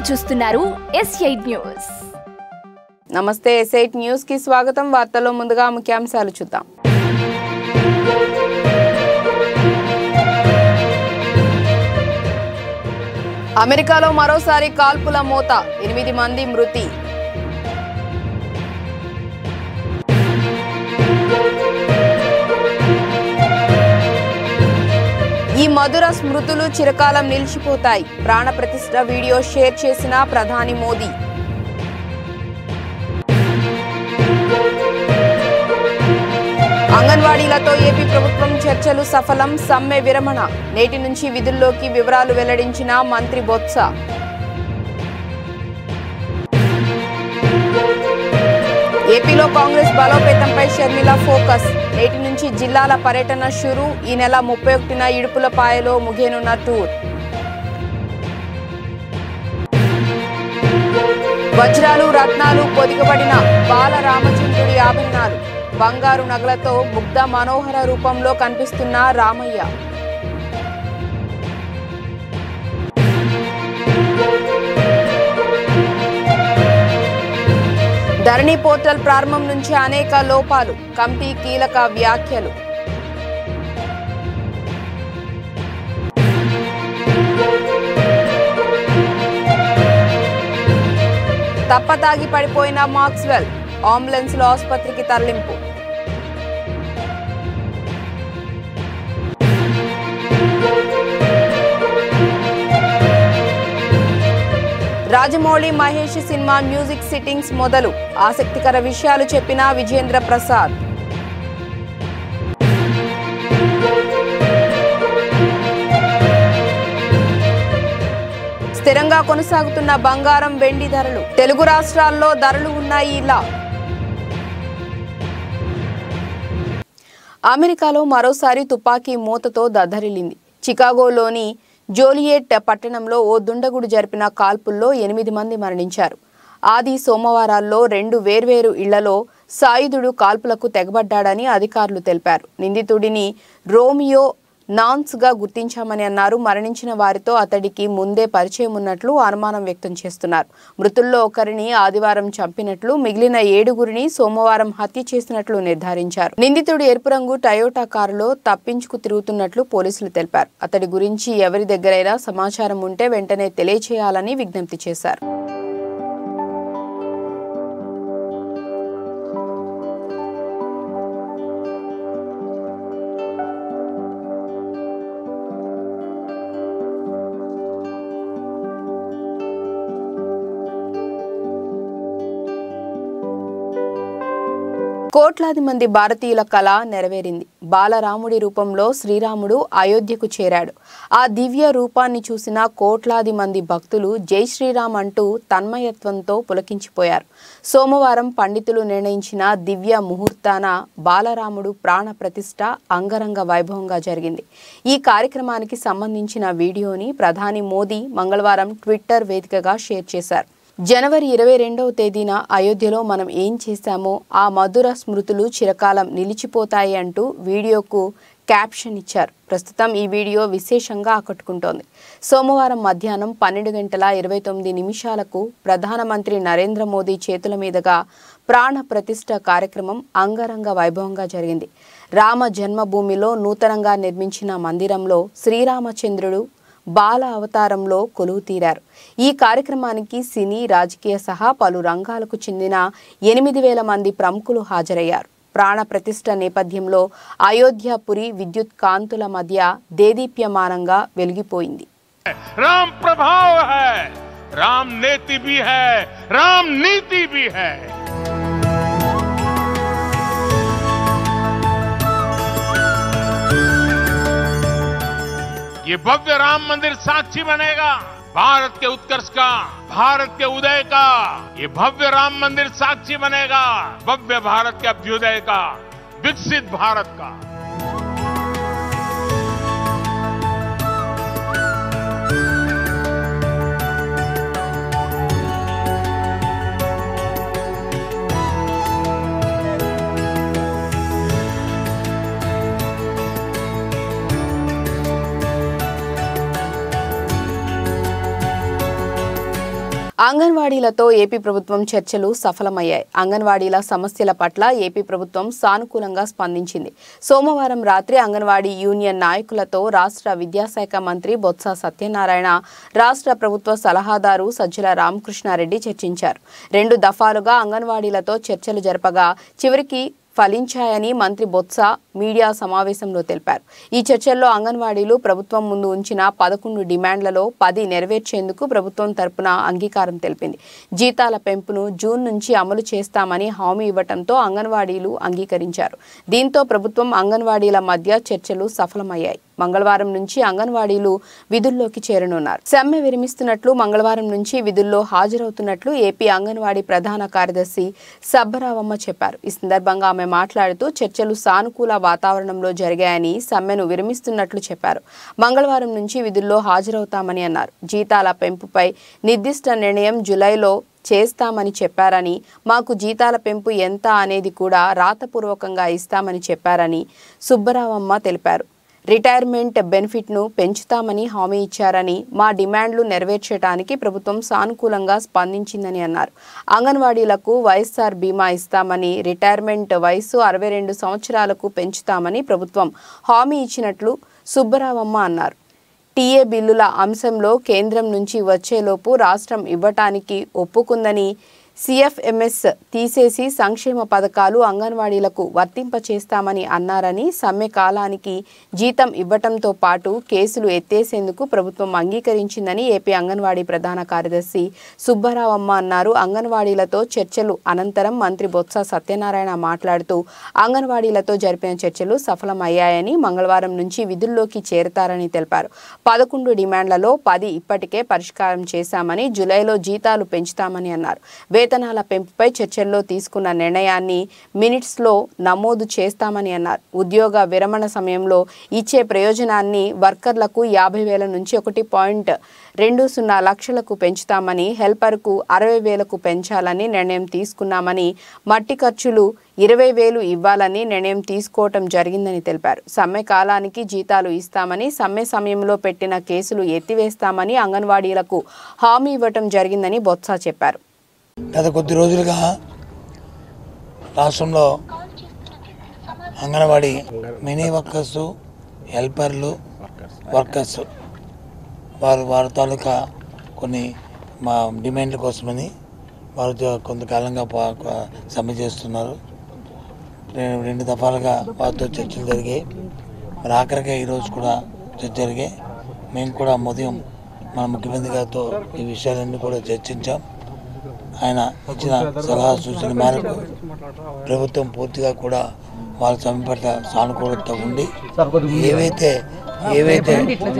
చూస్తున్నారు yes eight news నమస్తే ఎస్ఐట్ news కి స్వాగతం వార్తల్లో ముందుగా ముఖ్యాంశాలు చూద్దాం అమెరికాలో మరోసారి కాల్పుల మోత ఎనిమిది మంది మృతి ఈ మధుర స్మృతులు చిరకాలం నిలిచిపోతాయి ప్రాణ ప్రతిష్ఠ వీడియో షేర్ చేసిన ప్రధాని మోదీ అంగన్వాడీలతో ఏపీ ప్రభుత్వం చర్చలు సఫలం సమ్మె విరమణ నేటి నుంచి విధుల్లోకి వివరాలు వెల్లడించిన మంత్రి బొత్స ఏపీలో కాంగ్రెస్ బలోపేతంపై షర్మిల ఫోకస్ నేటి నుంచి జిల్లాల పర్యటన షురు ఈ నెల ముప్పై ఒకటిన ఇడుపులపాయలో ముగియనున్న టూర్ వజ్రాలు రత్నాలు పొదిగబడిన బాల రామచంద్రుడి ఆభరణాలు బంగారు నగలతో ముగ్ధ మనోహర రూపంలో కనిపిస్తున్న రామయ్య ధరణి పోర్టల్ ప్రారంభం నుంచి అనేక లోపాలు కంపి కీలక వ్యాఖ్యలు తప్పతాగి పడిపోయిన మాక్స్వెల్ అంబులెన్స్ లో ఆసుపత్రికి తరలింపు Rajamouli Mahesh cinema music sittings మొదలు ఆసక్తికర విషయాలు చెప్పిన విజేంద్ర ప్రసాద్ స్థిరంగా కొనసాగుతున్న బంగారం వెండి ధరలు తెలుగు రాష్ట్రాల్లో ధరలు ఉన్నాయి ఇలా అమెరికాలో మరోసారి తుపాకీ మూతతో దద్దరిల్లింది చికాగోలోని జోలియెట్ పట్టణంలో ఓ దుండగుడు జరిపిన కాల్పుల్లో ఎనిమిది మంది మరణించారు ఆది సోమవారాల్లో రెండు వేర్వేరు ఇళ్లలో సాయుధుడు కాల్పులకు తెగబడ్డాడని అధికారులు తెలిపారు నిందితుడిని రోమియో నాన్స్ గా గుర్తించామని అన్నారు మరణించిన వారితో అతడికి ముందే పరిచయం ఉన్నట్లు అనుమానం వ్యక్తం చేస్తున్నారు మృతుల్లో ఒకరిని ఆదివారం చంపినట్లు మిగిలిన ఏడుగురిని సోమవారం హత్య చేసినట్లు నిర్ధారించారు నిందితుడు ఎరుపు రంగు టయోటా కారులో తప్పించుకు తిరుగుతున్నట్లు పోలీసులు తెలిపారు అతడి గురించి ఎవరి దగ్గరైనా సమాచారం ఉంటే వెంటనే తెలియచేయాలని విజ్ఞప్తి చేశారు కోట్లాది మంది భారతీయుల కళ నెరవేరింది బాలరాముడి రూపంలో శ్రీరాముడు అయోధ్యకు చేరాడు ఆ దివ్య రూపాన్ని చూసిన కోట్లాది మంది భక్తులు జై శ్రీరామ్ అంటూ తన్మయత్వంతో పులకించిపోయారు సోమవారం పండితులు నిర్ణయించిన దివ్య ముహూర్తాన బాలరాముడు ప్రాణ ప్రతిష్ఠ అంగరంగ వైభవంగా జరిగింది ఈ కార్యక్రమానికి సంబంధించిన వీడియోని ప్రధాని మోదీ మంగళవారం ట్విట్టర్ వేదికగా షేర్ చేశారు జనవరి ఇరవై రెండవ తేదీన అయోధ్యలో మనం ఏం చేశామో ఆ మధుర స్మృతులు చిరకాలం నిలిచిపోతాయి అంటూ వీడియోకు క్యాప్షన్ ఇచ్చారు ప్రస్తుతం ఈ వీడియో విశేషంగా ఆకట్టుకుంటోంది సోమవారం మధ్యాహ్నం పన్నెండు గంటల ఇరవై తొమ్మిది నిమిషాలకు ప్రధానమంత్రి నరేంద్ర మోదీ చేతుల మీదుగా ప్రాణ ప్రతిష్ఠ కార్యక్రమం అంగరంగ వైభవంగా జరిగింది రామ జన్మభూమిలో నూతనంగా నిర్మించిన మందిరంలో శ్రీరామచంద్రుడు బాల అవతారంలో కొలువు తీరారు ఈ కార్యక్రమానికి సినీ రాజకీయ సహా పలు రంగాలకు చెందిన ఎనిమిది వేల మంది ప్రముఖులు హాజరయ్యారు ప్రాణ ప్రతిష్ఠ నేపథ్యంలో అయోధ్యాపురి విద్యుత్ కాంతుల మధ్య దేదీప్యమానంగా వెలిగిపోయింది राम प्रभाव है राम नेति भी है राम नीति भी है ये भव्य राम मंदिर साक्षी बनेगा भारत के उत्कर्ष का भारत के उदय का ये भव्य राम मंदिर साक्षी बनेगा भव्य भारत के अभ्युदय का विकसित भारत का అంగన్వాడీలతో ఏపీ ప్రభుత్వం చర్చలు సఫలమయ్యాయి అంగన్వాడీల సమస్యల పట్ల ఏపీ ప్రభుత్వం సానుకూలంగా స్పందించింది సోమవారం రాత్రి అంగన్వాడీ యూనియన్ నాయకులతో రాష్ట్ర విద్యాశాఖ మంత్రి బొత్స సత్యనారాయణ రాష్ట్ర ప్రభుత్వ సలహాదారు సజ్జల రామకృష్ణారెడ్డి చర్చించారు రెండు దఫాలుగా అంగన్వాడీలతో చర్చలు జరపగా చివరికి ఫలించాయని మంత్రి బొత్స మీడియా సమావేశంలో తెలిపారు ఈ చర్చల్లో అంగన్వాడీలు ప్రభుత్వం ముందు ఉంచిన పదకొండు డిమాండ్లలో పది నెరవేర్చేందుకు ప్రభుత్వం తరపున అంగీకారం తెలిపింది జీతాల పెంపును జూన్ నుంచి అమలు చేస్తామని హామీ ఇవ్వడంతో అంగన్వాడీలు అంగీకరించారు దీంతో ప్రభుత్వం అంగన్వాడీల మధ్య చర్చలు సఫలమయ్యాయి మంగళవారం నుంచి అంగన్వాడీలు విధుల్లోకి చేరనున్నారు సమ్మె విరమిస్తున్నట్లు మంగళవారం నుంచి విధుల్లో హాజరవుతున్నట్లు ఏపీ అంగన్వాడీ ప్రధాన కార్యదర్శి సబ్బరావమ్మ చెప్పారు ఈ సందర్భంగా ఆమె మాట్లాడుతూ చర్చలు సానుకూల వాతావరణంలో జరిగాయని సమ్మెను విరమిస్తున్నట్లు చెప్పారు మంగళవారం నుంచి విధుల్లో హాజరవుతామని అన్నారు జీతాల పెంపుపై నిర్దిష్ట నిర్ణయం జులైలో చేస్తామని చెప్పారని మాకు జీతాల పెంపు ఎంత అనేది కూడా రాతపూర్వకంగా ఇస్తామని చెప్పారని సుబ్బరావమ్మ తెలిపారు రిటైర్మెంట్ బెనిఫిట్ను పెంచుతామని హామీ ఇచ్చారని మా డిమాండ్లు నెరవేర్చడానికి ప్రభుత్వం సానుకూలంగా స్పందించిందని అన్నారు అంగన్వాడీలకు వైఎస్ఆర్ బీమా ఇస్తామని రిటైర్మెంట్ వయసు అరవై రెండు సంవత్సరాలకు పెంచుతామని ప్రభుత్వం హామీ ఇచ్చినట్లు సుబ్బరావమ్మ అన్నారు టీఏ బిల్లుల అంశంలో కేంద్రం నుంచి వచ్చేలోపు రాష్ట్రం ఇవ్వటానికి ఒప్పుకుందని సిఎఫ్ఎంఎస్ తీసేసి సంక్షేమ పథకాలు అంగన్వాడీలకు వర్తింపచేస్తామని అన్నారని సమ్మె కాలానికి జీతం ఇవ్వటంతో పాటు కేసులు ఎత్తేసేందుకు ప్రభుత్వం అంగీకరించిందని ఏపీ అంగన్వాడీ ప్రధాన కార్యదర్శి సుబ్బరావమ్మ అన్నారు అంగన్వాడీలతో చర్చలు అనంతరం మంత్రి బొత్స సత్యనారాయణ మాట్లాడుతూ అంగన్వాడీలతో జరిపిన చర్చలు సఫలమయ్యాయని మంగళవారం నుంచి విధుల్లోకి చేరతారని తెలిపారు పదకొండు డిమాండ్లలో పది ఇప్పటికే పరిష్కారం చేశామని జులైలో జీతాలు పెంచుతామని అన్నారు వేతనాల పెంపుపై చర్చల్లో తీసుకున్న నిర్ణయాన్ని మినిట్స్లో నమోదు చేస్తామని అన్నారు ఉద్యోగ విరమణ సమయంలో ఇచ్చే ప్రయోజనాన్ని వర్కర్లకు యాభై వేల నుంచి ఒకటి పాయింట్ రెండు సున్నా లక్షలకు పెంచుతామని హెల్పర్కు అరవై వేలకు పెంచాలని నిర్ణయం తీసుకున్నామని మట్టి ఖర్చులు ఇరవై వేలు ఇవ్వాలని నిర్ణయం తీసుకోవటం జరిగిందని తెలిపారు సమ్మె కాలానికి జీతాలు ఇస్తామని సమ్మె సమయంలో పెట్టిన కేసులు ఎత్తివేస్తామని అంగన్వాడీలకు హామీ ఇవ్వటం జరిగిందని బొత్స చెప్పారు గత కొద్ది రోజులుగా రాష్ట్రంలో అంగన్వాడీ మినీ వర్కర్స్ హెల్పర్లు వర్కర్స్ వారు వారి తాలూకా కొన్ని మా డిమాండ్ల కోసమని వారు జ- కొంతకాలంగా పా- పా- సమ్మె చేస్తున్నారు రె- రెండు దఫాలుగా వారితో చర్చలు జరిగాయి మరి ఆఖరిగా ఈరోజు కూడా చర్చ జరిగాయి మేము కూడా ఉదయం మన ముఖ్యమంత్రి గారితో ఈ విషయాలన్నీ కూడా చర్చించాం ఆయన ఇచ్చిన సలహా సూచన మేరకు ప్రభుత్వం పూర్తిగా కూడా వాళ్ళ సమ్మె పట్ల సానుకూలత ఉండి ఏవైతే ఏవైతే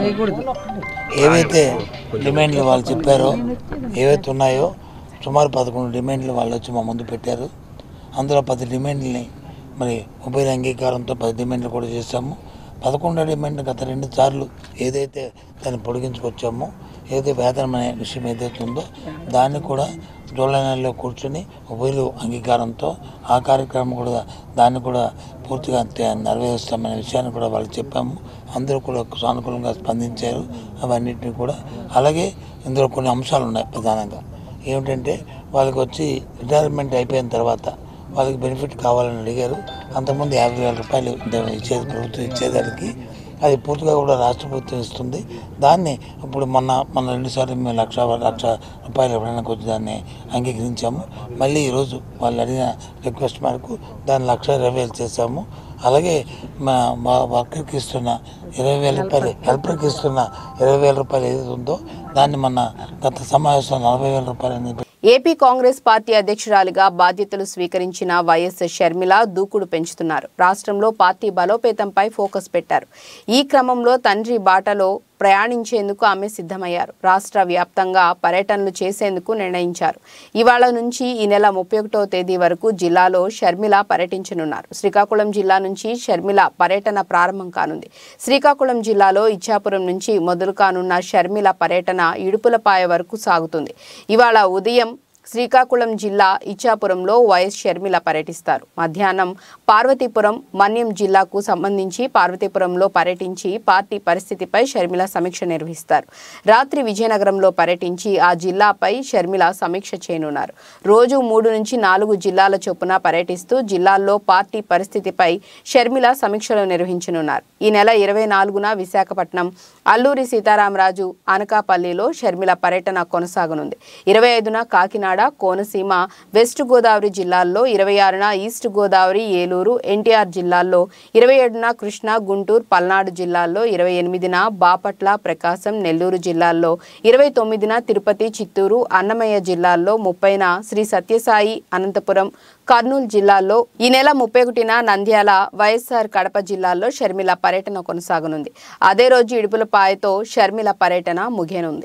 ఏవైతే డిమాండ్లు వాళ్ళు చెప్పారో ఏవైతే ఉన్నాయో సుమారు పదకొండు డిమాండ్లు వాళ్ళు వచ్చి మా ముందు పెట్టారు అందులో పది డిమాండ్లని మరి ఉభయ అంగీకారంతో పది డిమాండ్లు కూడా చేశాము పదకొండో డిమాండ్ గత రెండు సార్లు ఏదైతే దాన్ని పొడిగించుకొచ్చామో ఏదైతే వేతనం అనే విషయం ఏదైతే ఉందో దాన్ని కూడా జూలై నెలలో కూర్చొని ఉభయలు అంగీకారంతో ఆ కార్యక్రమం కూడా దాన్ని కూడా పూర్తిగా తే- నెరవేరుస్తామనే విషయాన్ని కూడా వాళ్ళకి చెప్పాము అందరూ కూడా సానుకూలంగా స్పందించారు అవన్నిటిని కూడా అలాగే ఇందులో కొన్ని అంశాలు ఉన్నాయి ప్రధానంగా ఏమిటంటే వాళ్ళకి వచ్చి రిటైర్మెంట్ అయిపోయిన తర్వాత వాళ్ళకి బెనిఫిట్ కావాలని అడిగారు అంతకుముందు యాభై వేల రూపాయలు ద- ఇచ్చేది ప్రభుత్వం ఇచ్చేదానికి అది పూర్తిగా కూడా రాష్ట్ర ప్రభుత్వం ఇస్తుంది దాన్ని ఇప్పుడు మొన్న మొన్న రెండుసార్లు మేము లక్ష లక్ష రూపాయలు ఇవ్వడానికి వచ్చి దాన్ని అంగీకరించాము మళ్ళీ ఈరోజు వాళ్ళు అడిగిన రిక్వెస్ట్ మేరకు దాన్ని లక్ష ఇరవై వేలు చేశాము అలాగే మా మా వర్కర్కి ఇస్తున్న ఇరవై వేల రూపాయలు హెల్పర్కి ఇస్తున్న ఇరవై వేల రూపాయలు ఏదైతే ఉందో దాన్ని మొన్న గత సమావేశంలో నలభై వేల రూపాయలు అనేది ఏపీ కాంగ్రెస్ పార్టీ అధ్యక్షురాలిగా బాధ్యతలు స్వీకరించిన వైఎస్ షర్మిల దూకుడు పెంచుతున్నారు రాష్ట్రంలో పార్టీ బలోపేతంపై ఫోకస్ పెట్టారు ఈ క్రమంలో తండ్రి బాటలో ప్రయాణించేందుకు ఆమె సిద్ధమయ్యారు రాష్ట్ర వ్యాప్తంగా పర్యటనలు చేసేందుకు నిర్ణయించారు ఇవాళ నుంచి ఈ నెల ముప్పై ఒకటో తేదీ వరకు జిల్లాలో షర్మిల పర్యటించనున్నారు శ్రీకాకుళం జిల్లా నుంచి షర్మిల పర్యటన ప్రారంభం కానుంది శ్రీకాకుళం జిల్లాలో ఇచ్చాపురం నుంచి మొదలు కానున్న షర్మిల పర్యటన ఇడుపులపాయ వరకు సాగుతుంది ఇవాళ ఉదయం శ్రీకాకుళం జిల్లా ఇచ్చాపురంలో వైఎస్ షర్మిల పర్యటిస్తారు మధ్యాహ్నం పార్వతీపురం మన్యం జిల్లాకు సంబంధించి పార్వతీపురంలో పర్యటించి పార్టీ పరిస్థితిపై షర్మిల సమీక్ష నిర్వహిస్తారు రాత్రి విజయనగరంలో పర్యటించి ఆ జిల్లాపై షర్మిల సమీక్ష చేయనున్నారు రోజు మూడు నుంచి నాలుగు జిల్లాల చొప్పున పర్యటిస్తూ జిల్లాల్లో పార్టీ పరిస్థితిపై షర్మిల సమీక్షలు నిర్వహించనున్నారు ఈ నెల ఇరవై నాలుగున విశాఖపట్నం అల్లూరి సీతారామరాజు అనకాపల్లిలో షర్మిల పర్యటన కొనసాగనుంది ఇరవై ఐదున కాకినాడ కోనసీమ వెస్ట్ గోదావరి జిల్లాల్లో ఇరవై ఆరున ఈస్ట్ గోదావరి ఏలూరు ఎన్టీఆర్ జిల్లాల్లో ఇరవై ఏడున కృష్ణా గుంటూరు పల్నాడు జిల్లాల్లో ఇరవై ఎనిమిదిన బాపట్ల ప్రకాశం నెల్లూరు జిల్లాల్లో ఇరవై తొమ్మిదిన తిరుపతి చిత్తూరు అన్నమయ్య జిల్లాల్లో ముప్పైన శ్రీ సత్యసాయి అనంతపురం కర్నూలు జిల్లాల్లో ఈ నెల ముప్పై ఒకటిన నంద్యాల వైఎస్ఆర్ కడప జిల్లాల్లో షర్మిల పర్యటన కొనసాగనుంది అదే రోజు ఇడుపులపాయతో షర్మిల పర్యటన ముగియనుంది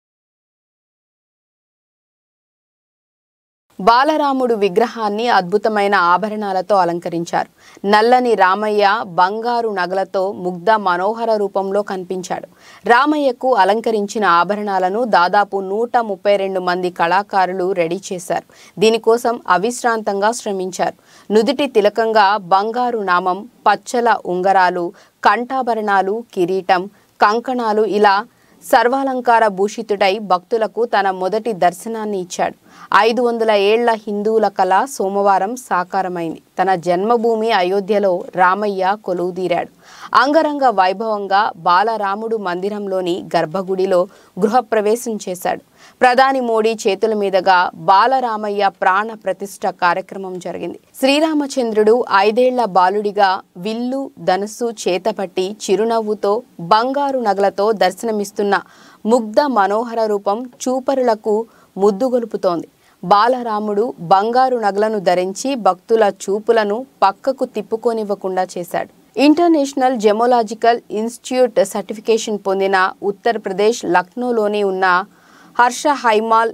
బాలరాముడు విగ్రహాన్ని అద్భుతమైన ఆభరణాలతో అలంకరించారు నల్లని రామయ్య బంగారు నగలతో ముగ్ధ మనోహర రూపంలో కనిపించాడు రామయ్యకు అలంకరించిన ఆభరణాలను దాదాపు నూట ముప్పై రెండు మంది కళాకారులు రెడీ చేశారు దీనికోసం అవిశ్రాంతంగా శ్రమించారు నుదుటి తిలకంగా బంగారు నామం పచ్చల ఉంగరాలు కంఠాభరణాలు కిరీటం కంకణాలు ఇలా సర్వాలంకార భూషితుడై భక్తులకు తన మొదటి దర్శనాన్ని ఇచ్చాడు ఐదు వందల ఏళ్ల హిందువుల కళ సోమవారం సాకారమైంది తన జన్మభూమి అయోధ్యలో రామయ్య కొలువుదీరాడు అంగరంగ వైభవంగా బాలరాముడు మందిరంలోని గర్భగుడిలో గృహప్రవేశం చేశాడు ప్రధాని మోడీ చేతుల మీదుగా బాలరామయ్య ప్రాణ ప్రతిష్ఠ కార్యక్రమం జరిగింది శ్రీరామచంద్రుడు ఐదేళ్ల బాలుడిగా విల్లు ధనుస్సు చేతపట్టి చిరునవ్వుతో బంగారు నగలతో దర్శనమిస్తున్న ముగ్ధ మనోహర రూపం చూపరులకు ముద్దుగొలుపుతోంది బాలరాముడు బంగారు నగలను ధరించి భక్తుల చూపులను పక్కకు తిప్పుకోనివ్వకుండా చేశాడు ఇంటర్నేషనల్ జెమోలాజికల్ ఇన్స్టిట్యూట్ సర్టిఫికేషన్ పొందిన ఉత్తరప్రదేశ్ లక్నోలోని ఉన్న హర్ష హైమాల్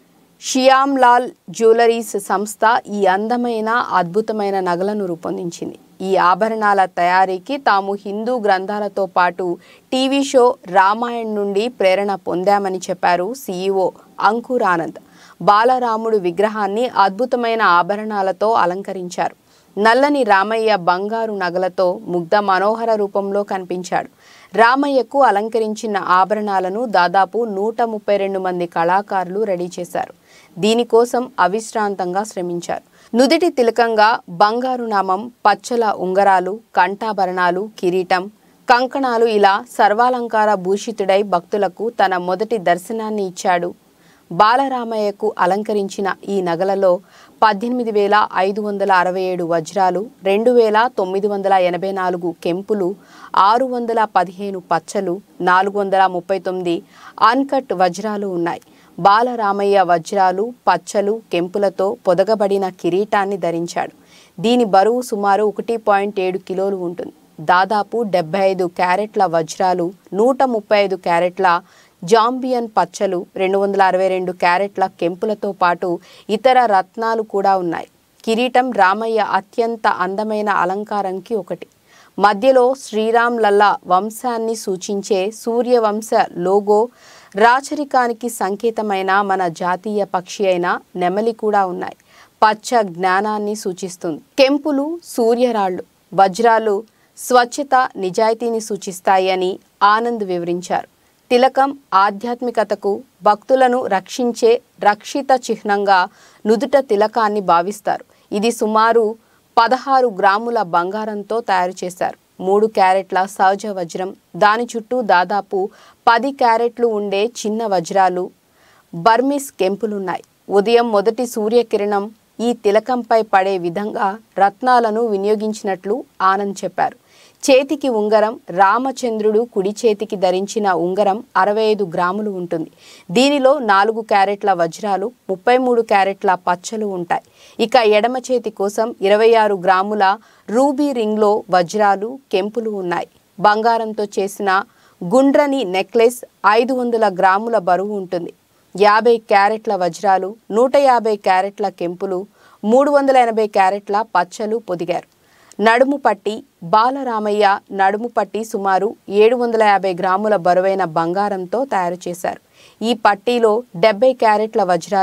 షియామ్లాల్ జ్యువెలరీస్ సంస్థ ఈ అందమైన అద్భుతమైన నగలను రూపొందించింది ఈ ఆభరణాల తయారీకి తాము హిందూ గ్రంథాలతో పాటు టీవీ షో రామాయణ్ నుండి ప్రేరణ పొందామని చెప్పారు సీఈఓ అంకుర్ ఆనంద్ బాలరాముడు విగ్రహాన్ని అద్భుతమైన ఆభరణాలతో అలంకరించారు నల్లని రామయ్య బంగారు నగలతో ముగ్ధ మనోహర రూపంలో కనిపించాడు రామయ్యకు అలంకరించిన ఆభరణాలను దాదాపు నూట ముప్పై రెండు మంది కళాకారులు రెడీ చేశారు దీనికోసం అవిశ్రాంతంగా శ్రమించారు నుదిటి తిలకంగా బంగారు నామం పచ్చల ఉంగరాలు కంఠాభరణాలు కిరీటం కంకణాలు ఇలా సర్వాలంకార భూషితుడై భక్తులకు తన మొదటి దర్శనాన్ని ఇచ్చాడు బాలరామయ్యకు అలంకరించిన ఈ నగలలో పద్దెనిమిది వేల ఐదు వందల అరవై ఏడు వజ్రాలు రెండు వేల తొమ్మిది వందల ఎనభై నాలుగు కెంపులు ఆరు వందల పదిహేను పచ్చలు నాలుగు వందల ముప్పై తొమ్మిది అన్కట్ వజ్రాలు ఉన్నాయి బాలరామయ్య వజ్రాలు పచ్చలు కెంపులతో పొదగబడిన కిరీటాన్ని ధరించాడు దీని బరువు సుమారు ఒకటి పాయింట్ ఏడు కిలోలు ఉంటుంది దాదాపు డెబ్బై ఐదు క్యారెట్ల వజ్రాలు నూట ముప్పై ఐదు క్యారెట్ల జాంబియన్ పచ్చలు రెండు వందల అరవై రెండు క్యారెట్ల కెంపులతో పాటు ఇతర రత్నాలు కూడా ఉన్నాయి కిరీటం రామయ్య అత్యంత అందమైన అలంకారానికి ఒకటి మధ్యలో శ్రీరామ్ లల్లా వంశాన్ని సూచించే సూర్యవంశ లోగో రాచరికానికి సంకేతమైన మన జాతీయ పక్షి అయిన నెమలి కూడా ఉన్నాయి పచ్చ జ్ఞానాన్ని సూచిస్తుంది కెంపులు సూర్యరాళ్ళు వజ్రాలు స్వచ్ఛత నిజాయితీని సూచిస్తాయి అని ఆనంద్ వివరించారు తిలకం ఆధ్యాత్మికతకు భక్తులను రక్షించే రక్షిత చిహ్నంగా నుదుట తిలకాన్ని భావిస్తారు ఇది సుమారు పదహారు గ్రాముల బంగారంతో తయారు చేశారు మూడు క్యారెట్ల సహజ వజ్రం దాని చుట్టూ దాదాపు పది క్యారెట్లు ఉండే చిన్న వజ్రాలు బర్మిస్ కెంపులున్నాయి ఉదయం మొదటి సూర్యకిరణం ఈ తిలకంపై పడే విధంగా రత్నాలను వినియోగించినట్లు ఆనంద్ చెప్పారు చేతికి ఉంగరం రామచంద్రుడు కుడి చేతికి ధరించిన ఉంగరం అరవై ఐదు గ్రాములు ఉంటుంది దీనిలో నాలుగు క్యారెట్ల వజ్రాలు ముప్పై మూడు క్యారెట్ల పచ్చలు ఉంటాయి ఇక ఎడమ చేతి కోసం ఇరవై ఆరు గ్రాముల రూబీ రింగ్లో వజ్రాలు కెంపులు ఉన్నాయి బంగారంతో చేసిన గుండ్రని నెక్లెస్ ఐదు వందల గ్రాముల బరువు ఉంటుంది యాభై క్యారెట్ల వజ్రాలు నూట యాభై క్యారెట్ల కెంపులు మూడు వందల ఎనభై క్యారెట్ల పచ్చలు పొదిగారు నడుము పట్టి బాలరామయ్య నడుము పట్టి సుమారు ఏడు వందల యాభై గ్రాముల బరువైన బంగారంతో తయారు చేశారు ఈ పట్టీలో డెబ్బై క్యారెట్ల వజ్రాలు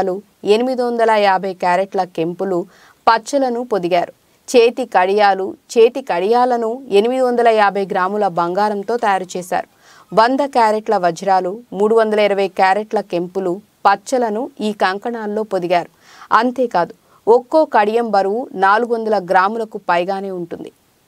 ఎనిమిది వందల యాభై క్యారెట్ల కెంపులు పచ్చలను పొదిగారు చేతి కడియాలు చేతి కడియాలను ఎనిమిది వందల యాభై గ్రాముల బంగారంతో తయారు చేశారు వంద క్యారెట్ల వజ్రాలు మూడు వందల ఇరవై క్యారెట్ల కెంపులు పచ్చలను ఈ కంకణాల్లో పొదిగారు అంతేకాదు ఒక్కో కడియం బరువు నాలుగు వందల గ్రాములకు పైగానే ఉంటుంది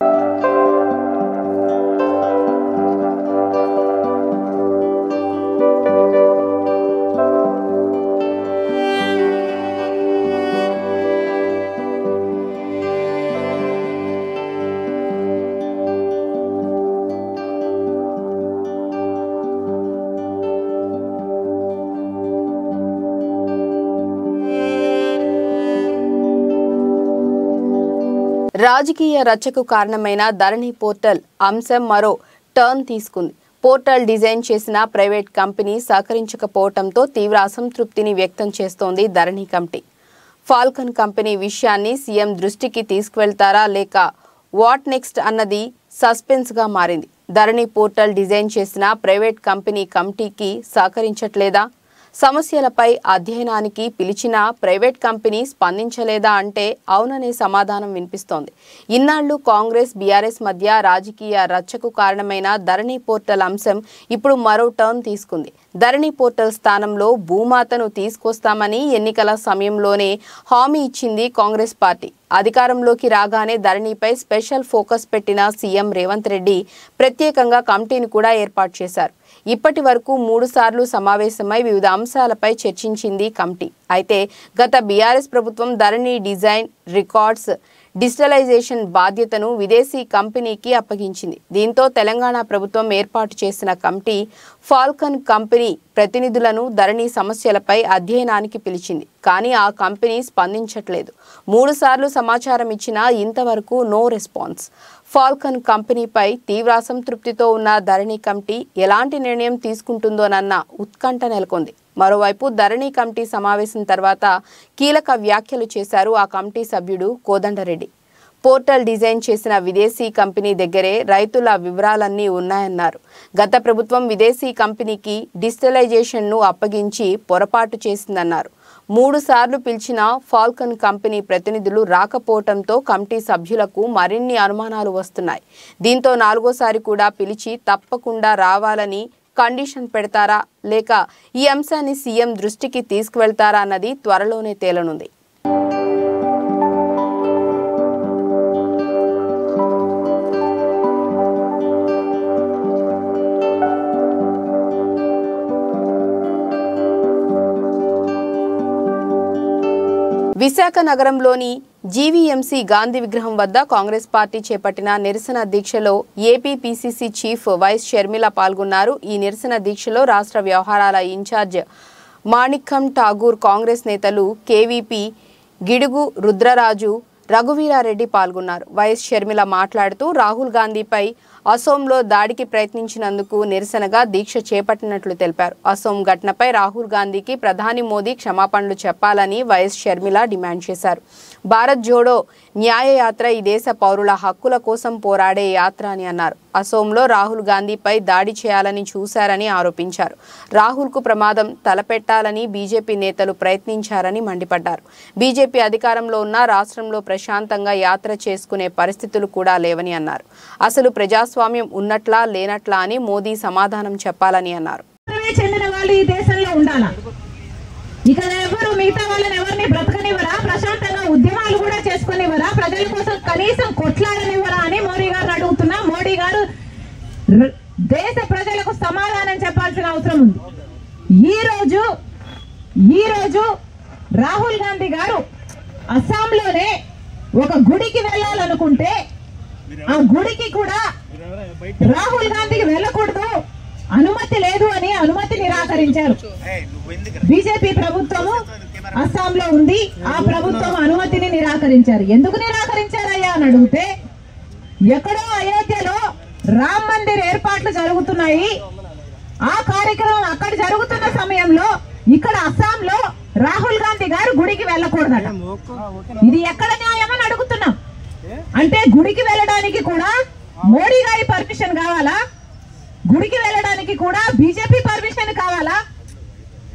రాజకీయ రచ్చకు కారణమైన ధరణి పోర్టల్ అంశం మరో టర్న్ తీసుకుంది పోర్టల్ డిజైన్ చేసిన ప్రైవేట్ కంపెనీ సహకరించకపోవడంతో తీవ్ర అసంతృప్తిని వ్యక్తం చేస్తోంది ధరణి కమిటీ ఫాల్కన్ కంపెనీ విషయాన్ని సీఎం దృష్టికి తీసుకువెళ్తారా లేక వాట్ నెక్స్ట్ అన్నది సస్పెన్స్గా మారింది ధరణి పోర్టల్ డిజైన్ చేసిన ప్రైవేట్ కంపెనీ కమిటీకి సహకరించట్లేదా సమస్యలపై అధ్యయనానికి పిలిచినా ప్రైవేట్ కంపెనీ స్పందించలేదా అంటే అవుననే సమాధానం వినిపిస్తోంది ఇన్నాళ్లు కాంగ్రెస్ బీఆర్ఎస్ మధ్య రాజకీయ రచ్చకు కారణమైన ధరణి పోర్టల్ అంశం ఇప్పుడు మరో టర్న్ తీసుకుంది ధరణి పోర్టల్ స్థానంలో భూమాతను తీసుకొస్తామని ఎన్నికల సమయంలోనే హామీ ఇచ్చింది కాంగ్రెస్ పార్టీ అధికారంలోకి రాగానే ధరణిపై స్పెషల్ ఫోకస్ పెట్టిన సీఎం రేవంత్ రెడ్డి ప్రత్యేకంగా కమిటీని కూడా ఏర్పాటు చేశారు ఇప్పటి వరకు మూడు సార్లు సమావేశమై వివిధ అంశాలపై చర్చించింది కమిటీ అయితే గత బీఆర్ఎస్ ప్రభుత్వం ధరణి డిజైన్ రికార్డ్స్ డిజిటలైజేషన్ బాధ్యతను విదేశీ కంపెనీకి అప్పగించింది దీంతో తెలంగాణ ప్రభుత్వం ఏర్పాటు చేసిన కమిటీ ఫాల్కన్ కంపెనీ ప్రతినిధులను ధరణి సమస్యలపై అధ్యయనానికి పిలిచింది కానీ ఆ కంపెనీ స్పందించట్లేదు మూడు సార్లు సమాచారం ఇచ్చినా ఇంతవరకు నో రెస్పాన్స్ ఫాల్కన్ కంపెనీపై తీవ్ర అసంతృప్తితో ఉన్న ధరణి కమిటీ ఎలాంటి నిర్ణయం తీసుకుంటుందోనన్న ఉత్కంఠ నెలకొంది మరోవైపు ధరణి కమిటీ సమావేశం తర్వాత కీలక వ్యాఖ్యలు చేశారు ఆ కమిటీ సభ్యుడు కోదండరెడ్డి పోర్టల్ డిజైన్ చేసిన విదేశీ కంపెనీ దగ్గరే రైతుల వివరాలన్నీ ఉన్నాయన్నారు గత ప్రభుత్వం విదేశీ కంపెనీకి డిజిటలైజేషన్ను అప్పగించి పొరపాటు చేసిందన్నారు మూడు సార్లు పిలిచిన ఫాల్కన్ కంపెనీ ప్రతినిధులు రాకపోవడంతో కమిటీ సభ్యులకు మరిన్ని అనుమానాలు వస్తున్నాయి దీంతో నాలుగోసారి కూడా పిలిచి తప్పకుండా రావాలని కండిషన్ పెడతారా లేక ఈ అంశాన్ని సీఎం దృష్టికి తీసుకువెళ్తారా అన్నది త్వరలోనే తేలనుంది విశాఖ నగరంలోని జీవీఎంసీ గాంధీ విగ్రహం వద్ద కాంగ్రెస్ పార్టీ చేపట్టిన నిరసన దీక్షలో AP PCC chief YS Sharmila పాల్గొన్నారు ఈ నిరసన దీక్షలో రాష్ట్ర వ్యవహారాల ఇన్ఛార్జ్ మాణిక్కం ఠాగూర్ కాంగ్రెస్ నేతలు కేవీపీ గిడుగు రుద్రరాజు రఘువీరారెడ్డి పాల్గొన్నారు వైఎస్ షర్మిల మాట్లాడుతూ రాహుల్ గాంధీపై అసోంలో దాడికి ప్రయత్నించినందుకు నిరసనగా దీక్ష చేపట్టినట్లు తెలిపారు అసోం ఘటనపై రాహుల్ గాంధీకి ప్రధాని మోదీ క్షమాపణలు చెప్పాలని వైఎస్ షర్మిల డిమాండ్ చేశారు భారత్ జోడో న్యాయ యాత్ర ఈ దేశ పౌరుల హక్కుల కోసం పోరాడే యాత్ర అని అన్నారు అసోంలో రాహుల్ గాంధీపై దాడి చేయాలని చూశారని ఆరోపించారు రాహుల్కు ప్రమాదం తలపెట్టాలని బీజేపీ నేతలు ప్రయత్నించారని మండిపడ్డారు బీజేపీ అధికారంలో ఉన్న రాష్ట్రంలో ప్రశాంతంగా యాత్ర చేసుకునే పరిస్థితులు కూడా లేవని అన్నారు అసలు ప్రజాస్వామ్యం ఉన్నట్లా లేనట్లా అని మోదీ సమాధానం చెప్పాలని అన్నారు మాత్రమే చెందిన వాళ్ళు ఈ దేశంలో ఉండాలా ఇక ఎవరు మిగతా వాళ్ళని ఎవరిని బ్రతకనివ్వరా ప్రశాంతంగా ఉద్యమాలు కూడా చేసుకునివ్వరా ప్రజల కోసం కనీసం కొట్లాడనివ్వరా అని మోడీ గారు అడుగుతున్నా మోడీ గారు ర- దేశ ప్రజలకు సమాధానం చెప్పాల్సిన అవసరం ఉంది ఈ రోజు ఈ రోజు రాహుల్ గాంధీ గారు అస్సాంలోనే ఒక గుడికి వెళ్ళాలనుకుంటే ఆ గుడికి కూడా రాహుల్ గాంధీకి వెళ్ళకూడదు అనుమతి లేదు అని అనుమతి నిరాకరించారు బీజేపీ ప్రభుత్వము అస్సాంలో ఉంది ఆ ప్రభుత్వం అనుమతిని నిరాకరించారు ఎందుకు నిరాకరించారయ్యా అని అడిగితే ఎక్కడో అయోధ్యలో రామ్ మందిర్ ఏర్పాట్లు జరుగుతున్నాయి ఆ కార్యక్రమం అక్కడ జరుగుతున్న సమయంలో ఇక్కడ అస్సాంలో రాహుల్ గాంధీ గారు గుడికి వెళ్ళకూడదట ఇది ఎక్కడ న్యాయమని అడుగుతున్నాం అంటే గుడికి వెళ్ళడానికి కూడా మోడీ గారి పర్మిషన్ కావాలా గుడికి వెళ్ళడానికి కూడా బీజేపీ పర్మిషన్ కావాలా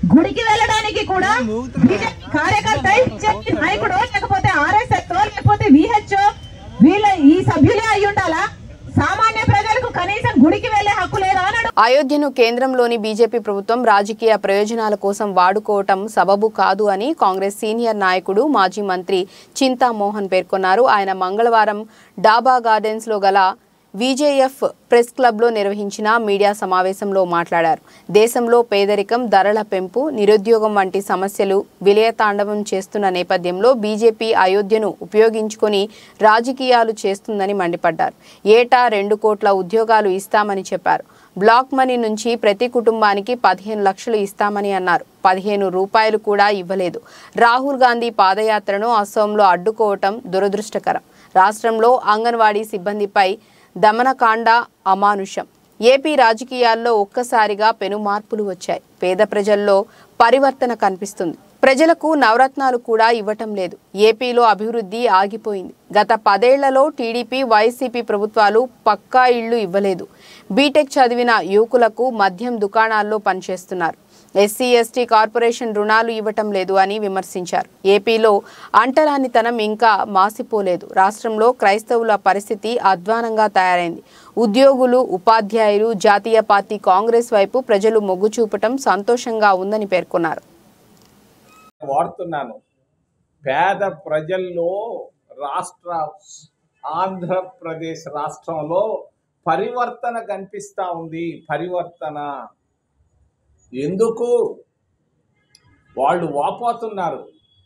గుడికి వెళ్ళడానికి కూడా బీజేపీ కార్యకర్త బీజేపీ నాయకుడు లేకపోతే ఆర్ఎస్ఎస్ లేకపోతే విహెచ్ఓ వీళ్ళ ఈ సభ్యులే అయి ఉండాలా సామాన్య ప్రజలకు కనీసం గుడికి వెళ్లే హక్కు లేదా అని అడుగు- అయోధ్యను కేంద్రంలోని బీజేపీ ప్రభుత్వం రాజకీయ ప్రయోజనాల కోసం వాడుకోవటం సబబు కాదు అని కాంగ్రెస్ సీనియర్ నాయకుడు మాజీ మంత్రి చింతామోహన్ పేర్కొన్నారు ఆయన మంగళవారం డాబా గార్డెన్స్ లో గల విజేఎఫ్ ప్రెస్ క్లబ్లో నిర్వహించిన మీడియా సమావేశంలో మాట్లాడారు దేశంలో పేదరికం ధరల పెంపు నిరుద్యోగం వంటి సమస్యలు విలయతాండవం చేస్తున్న నేపథ్యంలో బీజేపీ అయోధ్యను ఉపయోగించుకొని రాజకీయాలు చేస్తుందని మండిపడ్డారు ఏటా రెండు కోట్ల ఉద్యోగాలు ఇస్తామని చెప్పారు బ్లాక్ మనీ నుంచి ప్రతి కుటుంబానికి పదిహేను లక్షలు ఇస్తామని అన్నారు పదిహేను రూపాయలు కూడా ఇవ్వలేదు రాహుల్ గాంధీ పాదయాత్రను అసోంలో అడ్డుకోవటం దురదృష్టకరం రాష్ట్రంలో అంగన్వాడీ సిబ్బందిపై దమనకాండ అమానుషం ఏపీ రాజకీయాల్లో ఒక్కసారిగా పెను మార్పులు వచ్చాయి పేద ప్రజల్లో పరివర్తన కనిపిస్తుంది ప్రజలకు నవరత్నాలు కూడా ఇవ్వటం లేదు ఏపీలో అభివృద్ధి ఆగిపోయింది గత పదేళ్లలో టీడీపీ వైసీపీ ప్రభుత్వాలు పక్కా ఇళ్లు ఇవ్వలేదు బీటెక్ చదివిన యువకులకు మద్యం దుకాణాల్లో పనిచేస్తున్నారు ఎస్సీ ఎస్టీ కార్పొరేషన్ రుణాలు ఇవ్వటం లేదు అని విమర్శించారు ఏపీలో అంటరానితనం ఇంకా మాసిపోలేదు రాష్ట్రంలో క్రైస్తవుల పరిస్థితి అధ్వానంగా తయారైంది ఉద్యోగులు ఉపాధ్యాయులు జాతీయ పార్టీ కాంగ్రెస్ వైపు ప్రజలు మొగ్గు చూపటం సంతోషంగా ఉందని పేర్కొన్నారు వాడుతున్నాను పేద ప్రజల్లో రాష్ట్ర ఆంధ్రప్రదేశ్ రాష్ట్రంలో పరివర్తన కనిపిస్తా ఉంది పరివర్తన ఎందుకు వాళ్ళు వాపోతున్నారు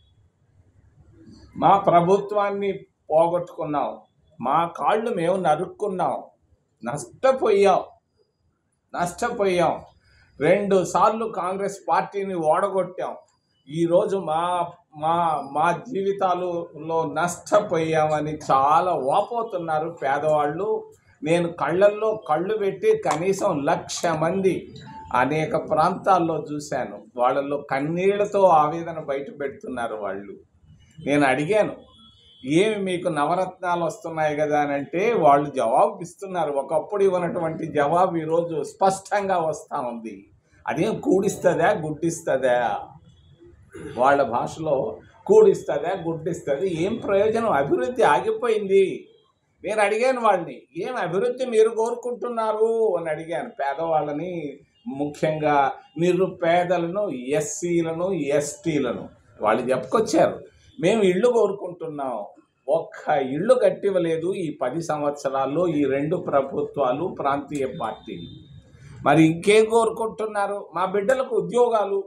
మా ప్రభుత్వాన్ని పోగొట్టుకున్నాం మా కాళ్ళు మేము నరుక్కున్నాం నష్టపోయాం నష్టపోయాం రెండు సార్లు కాంగ్రెస్ పార్టీని ఓడగొట్టాం ఈరోజు మా మా మా జీవితాలలో నష్టపోయామని చాలా వాపోతున్నారు పేదవాళ్ళు నేను కళ్ళల్లో కళ్ళు పెట్టి కనీసం లక్ష మంది అనేక ప్రాంతాల్లో చూశాను వాళ్ళల్లో కన్నీళ్లతో ఆవేదన బయట పెడుతున్నారు వాళ్ళు నేను అడిగాను ఏమి మీకు నవరత్నాలు వస్తున్నాయి కదా అని అంటే వాళ్ళు జవాబు ఇస్తున్నారు ఒకప్పుడు ఇవ్వనటువంటి జవాబు ఈరోజు స్పష్టంగా వస్తూ ఉంది అదేం కూడిస్తుందా గుడ్డిస్తుందా వాళ్ళ భాషలో కూడిస్తుందా గుడ్డిస్తుంది ఏం ప్రయోజనం అభివృద్ధి ఆగిపోయింది నేను అడిగాను వాళ్ళని ఏం అభివృద్ధి మీరు కోరుకుంటున్నారు అని అడిగాను పేదవాళ్ళని ముఖ్యంగా నిరుపేదలను ఎస్సీలను ఎస్టీలను వాళ్ళు చెప్పుకొచ్చారు మేము ఇళ్ళు కోరుకుంటున్నాం ఒక్క ఇళ్ళు కట్టివ్వలేదు ఈ పది సంవత్సరాల్లో ఈ రెండు ప్రభుత్వాలు ప్రాంతీయ పార్టీలు మరి ఇంకేం కోరుకుంటున్నారు మా బిడ్డలకు ఉద్యోగాలు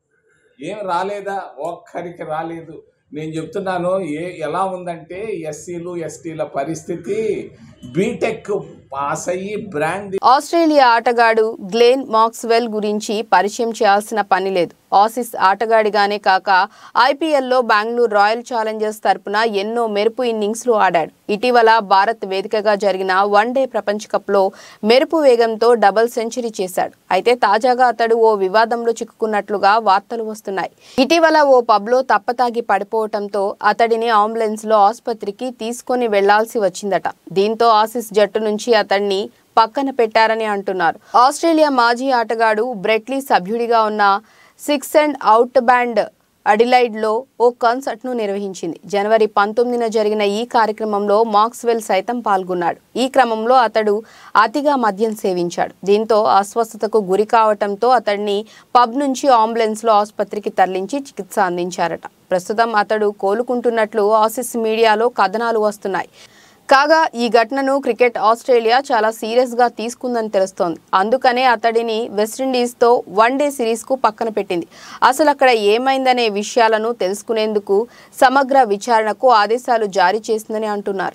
ఏం రాలేదా ఒక్కరికి రాలేదు నేను చెప్తున్నాను ఏ ఎలా ఉందంటే ఎస్సీలు ఎస్టీల పరిస్థితి బీటెక్ పాస్ అయ్యి బ్రాండ్ ఆస్ట్రేలియా ఆటగాడు గ్లెన్ మాక్స్వెల్ గురించి పరిచయం చేయాల్సిన పని లేదు ఆసిస్ ఆటగాడిగానే కాక ఐపీఎల్లో బెంగళూరు రాయల్ ఛాలెంజర్స్ తరపున ఎన్నో మెరుపు ఇన్నింగ్స్లు ఆడాడు ఇటీవల భారత్ వేదికగా జరిగిన వన్డే ప్రపంచ కప్లో మెరుపు వేగంతో డబుల్ సెంచరీ చేశాడు అయితే తాజాగా అతడు ఓ వివాదంలో చిక్కుకున్నట్లుగా వార్తలు వస్తున్నాయి ఇటీవల ఓ పబ్లో తప్పతాగి పడిపోవటంతో అతడిని అంబులెన్స్ లో ఆసుపత్రికి తీసుకొని వెళ్లాల్సి వచ్చిందట దీంతో ఆసిస్ జట్టు నుంచి అతన్ని పక్కన పెట్టారని అంటున్నారు ఆస్ట్రేలియా మాజీ ఆటగాడు బ్రెట్లీ సభ్యుడిగా ఉన్న సిక్స్ అండ్ అవుట్ బ్యాండ్ అడిలైడ్లో ఓ కన్సర్ట్ను నిర్వహించింది జనవరి పంతొమ్మిదిన జరిగిన ఈ కార్యక్రమంలో మాక్స్వెల్ సైతం పాల్గొన్నాడు ఈ క్రమంలో అతడు అతిగా మద్యం సేవించాడు దీంతో అస్వస్థతకు గురి కావటంతో అతడిని పబ్ నుంచి అంబులెన్స్లో ఆసుపత్రికి తరలించి చికిత్స అందించారట ప్రస్తుతం అతడు కోలుకుంటున్నట్లు ఆసిస్ మీడియాలో కథనాలు వస్తున్నాయి కాగా ఈ ఘటనను క్రికెట్ ఆస్ట్రేలియా చాలా సీరియస్ గా తీసుకుందని తెలుస్తోంది అందుకనే అతడిని వెస్టిండీస్తో వన్డే సిరీస్కు పక్కన పెట్టింది అసలు అక్కడ ఏమైందనే విషయాలను తెలుసుకునేందుకు సమగ్ర విచారణకు ఆదేశాలు జారీ చేసిందని అంటున్నారు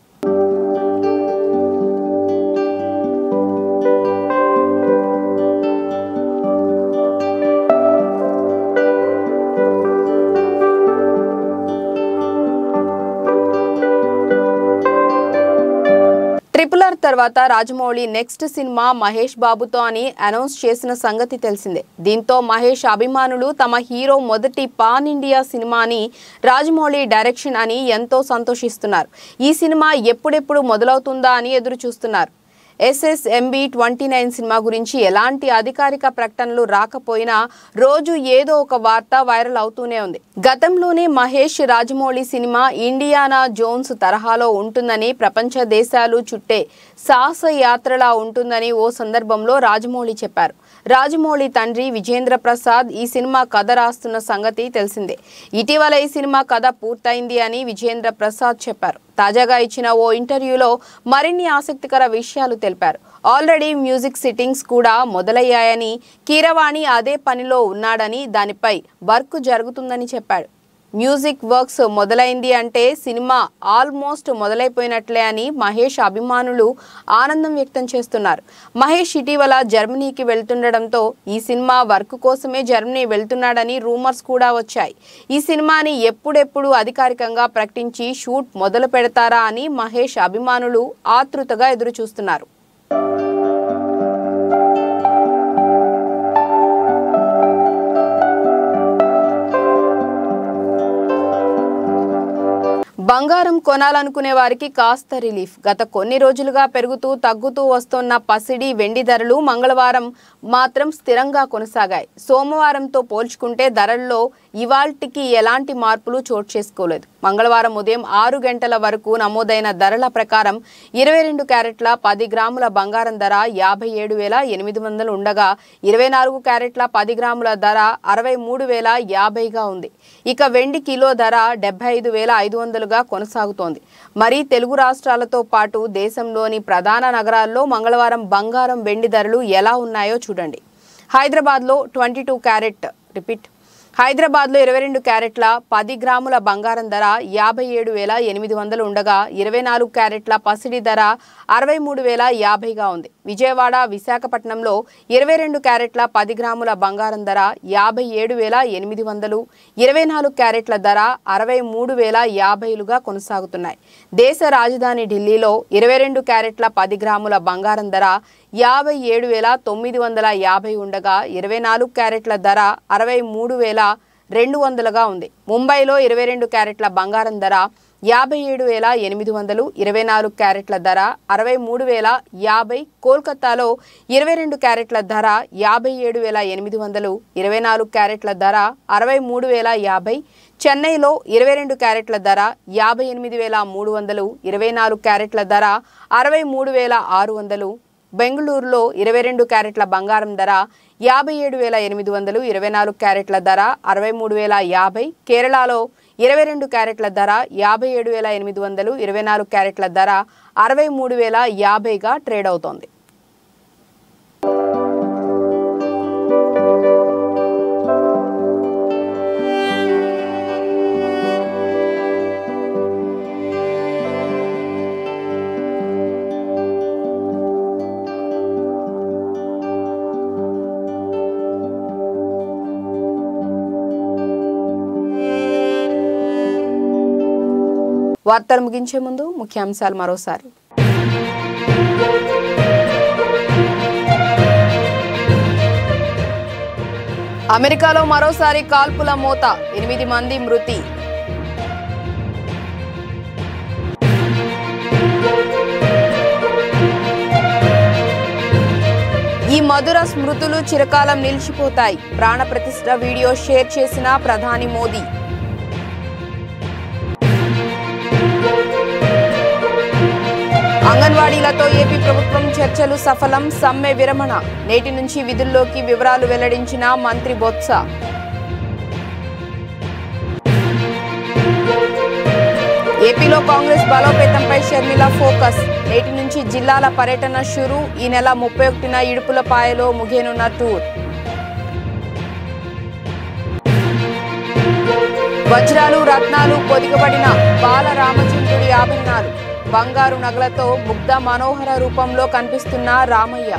ట్రిపుల్ ఆర్ తర్వాత రాజమౌళి నెక్స్ట్ సినిమా మహేష్ బాబుతో అని అనౌన్స్ చేసిన సంగతి తెలిసిందే దీంతో మహేష్ అభిమానులు తమ హీరో మొదటి పాన్ ఇండియా సినిమాని రాజమౌళి డైరెక్షన్ అని ఎంతో సంతోషిస్తున్నారు ఈ సినిమా ఎప్పుడెప్పుడు మొదలవుతుందా అని ఎదురు చూస్తున్నారు ఎస్ఎస్ఎంబి ట్వంటీ నైన్ సినిమా గురించి ఎలాంటి అధికారిక ప్రకటనలు రాకపోయినా రోజు ఏదో ఒక వార్త వైరల్ అవుతూనే ఉంది గతంలోనే Mahesh Rajamouli cinema Indiana Jones తరహాలో ఉంటుందని ప్రపంచ దేశాలు చుట్టే సాహస యాత్రలా ఉంటుందని ఓ సందర్భంలో రాజమౌళి చెప్పారు రాజమౌళి తండ్రి విజేంద్ర ప్రసాద్ ఈ సినిమా కథ రాస్తున్న సంగతి తెలిసిందే ఇటీవల ఈ సినిమా కథ పూర్తయింది అని విజేంద్ర ప్రసాద్ చెప్పారు తాజాగా ఇచ్చిన ఓ ఇంటర్వ్యూలో మరిన్ని ఆసక్తికర విషయాలు తెలిపారు ఆల్రెడీ మ్యూజిక్ సిట్టింగ్స్ కూడా మొదలయ్యాయని కీరవాణి అదే పనిలో ఉన్నాడని దానిపై వర్క్ జరుగుతుందని చెప్పాడు మ్యూజిక్ వర్క్స్ మొదలైంది అంటే సినిమా ఆల్మోస్ట్ మొదలైపోయినట్లే అని మహేష్ అభిమానులు ఆనందం వ్యక్తం చేస్తున్నారు మహేష్ ఇటీవల జర్మనీకి వెళ్తుండడంతో ఈ సినిమా వర్క్ కోసమే జర్మనీ వెళ్తున్నాడని రూమర్స్ కూడా వచ్చాయి ఈ సినిమాని ఎప్పుడెప్పుడు అధికారికంగా ప్రకటించి షూట్ మొదలు పెడతారా అని మహేష్ అభిమానులు ఆతృతగా ఎదురు చూస్తున్నారు బంగారం కొనాలనుకునే వారికి కాస్త రిలీఫ్ గత కొన్ని రోజులుగా పెరుగుతూ తగ్గుతూ వస్తున్న పసిడి వెండి ధరలు మంగళవారం మాత్రం స్థిరంగా కొనసాగాయి సోమవారంతో పోల్చుకుంటే ధరల్లో ఇవాల్టికి ఎలాంటి మార్పులు చోటు చేసుకోలేదు మంగళవారం ఉదయం ఆరు గంటల వరకు నమోదైన ధరల ప్రకారం ఇరవై రెండు క్యారెట్ల పది గ్రాముల బంగారం ధర యాభై ఏడు వేల ఎనిమిది వందలు ఉండగా ఇరవై నాలుగు క్యారెట్ల పది గ్రాముల ధర అరవై మూడు వేల యాభైగా ఉంది ఇక వెండి కిలో ధర డెబ్బై ఐదు వేల ఐదు వందలుగా కొనసాగుతోంది మరి తెలుగు రాష్ట్రాలతో పాటు దేశంలోని ప్రధాన నగరాల్లో మంగళవారం బంగారం వెండి ధరలు ఎలా ఉన్నాయో చూడండి హైదరాబాద్లో ట్వంటీ టూ క్యారెట్ రిపీట్ హైదరాబాద్లో ఇరవై రెండు క్యారెట్ల పది గ్రాముల బంగారం ధర యాభై ఏడు వేల ఎనిమిది వందలు ఉండగా ఇరవై నాలుగు క్యారెట్ల పసిడి ధర అరవై మూడు వేల యాభైగా ఉంది విజయవాడ విశాఖపట్నంలో ఇరవై రెండు క్యారెట్ల పది గ్రాముల బంగారం ధర యాభై ఏడు వేల ఎనిమిది వందలు ఇరవై నాలుగు క్యారెట్ల ధర అరవై మూడు వేల యాభైలుగా కొనసాగుతున్నాయి దేశ రాజధాని ఢిల్లీలో ఇరవై రెండు క్యారెట్ల పది గ్రాముల బంగారం ధర యాభై ఏడు వేల తొమ్మిది వందల యాభై ఉండగా ఇరవై నాలుగు క్యారెట్ల ధర అరవై మూడు వేల రెండు వందలుగా ఉంది ముంబైలో ఇరవై రెండు క్యారెట్ల బంగారం ధర యాభై ఏడు వేల ఎనిమిది వందలు ఇరవై నాలుగు క్యారెట్ల ధర అరవై మూడు వేల యాభై కోల్కతాలో ఇరవై రెండు క్యారెట్ల ధర యాభై ఏడు వేల ఎనిమిది వందలు ఇరవై నాలుగు క్యారెట్ల ధర అరవై మూడు వేల యాభై చెన్నైలో ఇరవై రెండు క్యారెట్ల ధర యాభై ఎనిమిది వేల మూడు వందలు ఇరవై నాలుగు క్యారెట్ల ధర అరవై మూడు వేల ఆరు వందలు బెంగళూరులో ఇరవై రెండు క్యారెట్ల బంగారం ధర యాభై ఏడు వేల ఎనిమిది వందలు ఇరవై నాలుగు క్యారెట్ల ధర అరవై మూడు వేల యాభై కేరళలో ఇరవై రెండు క్యారెట్ల ధర యాభై ఏడు వేల ఎనిమిది వందలు ఇరవై నాలుగు క్యారెట్ల ధర అరవై మూడు వేల యాభైగా ట్రేడ్ అవుతోంది వార్తలు ముగించే ముందు ముఖ్యాంశాలు మరోసారి అమెరికాలో మరోసారి కాల్పుల మోత ఎనిమిది మంది మృతి ఈ మధుర స్మృతులు చిరకాలం నిలిచిపోతాయి ప్రాణ ప్రతిష్ఠ వీడియో షేర్ చేసిన ప్రధాని మోదీ అంగన్వాడీలతో ఏపీ ప్రభుత్వం చర్చలు సఫలం సమ్మె విరమణ నేటి నుంచి విధుల్లోకి వివరాలు వెల్లడించిన మంత్రి బొత్స ఏపీలో కాంగ్రెస్ బలోపేతంపై షర్మిల ఫోకస్ నేటి నుంచి జిల్లాల పర్యటన షురు ఈ నెల ముప్పై ఒకటిన ఇడుపులపాయలో ముగియనున్న టూర్ వజ్రాలు రత్నాలు పొదిగబడిన బాల రామచంద్రుడి ఆభరణాలు బంగారు నగలతో ముగ్ధ మనోహర రూపంలో కనిపిస్తున్న రామయ్య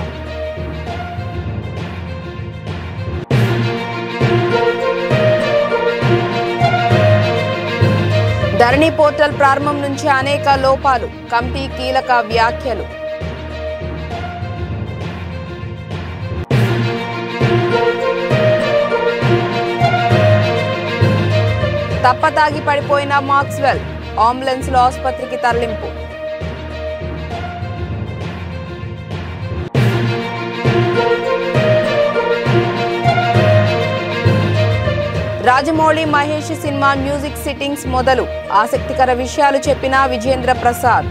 ధరణి పోర్టల్ ప్రారంభం నుంచి అనేక లోపాలు కమిటీ కీలక వ్యాఖ్యలు తప్పతాగి పడిపోయిన మాక్స్వెల్ అంబులెన్స్ లో ఆసుపత్రికి తరలింపు Rajamouli Mahesh cinema music sittings మొదలు ఆసక్తికర విషయాలు చెప్పిన విజేంద్ర ప్రసాద్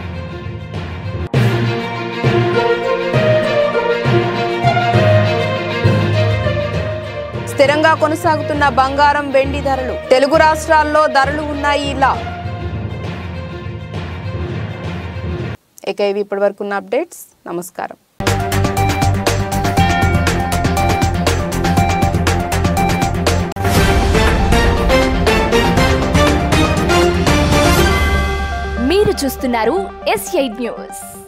స్థిరంగా కొనసాగుతున్న బంగారం వెండి ధరలు తెలుగు రాష్ట్రాల్లో ధరలు ఉన్నాయి ఇలా ఇక ఇవి ఇప్పటివరకు ఉన్న అప్డేట్స్ నమస్కారం మీరు చూస్తున్నారు ఎస్ ఎయిట్ న్యూస్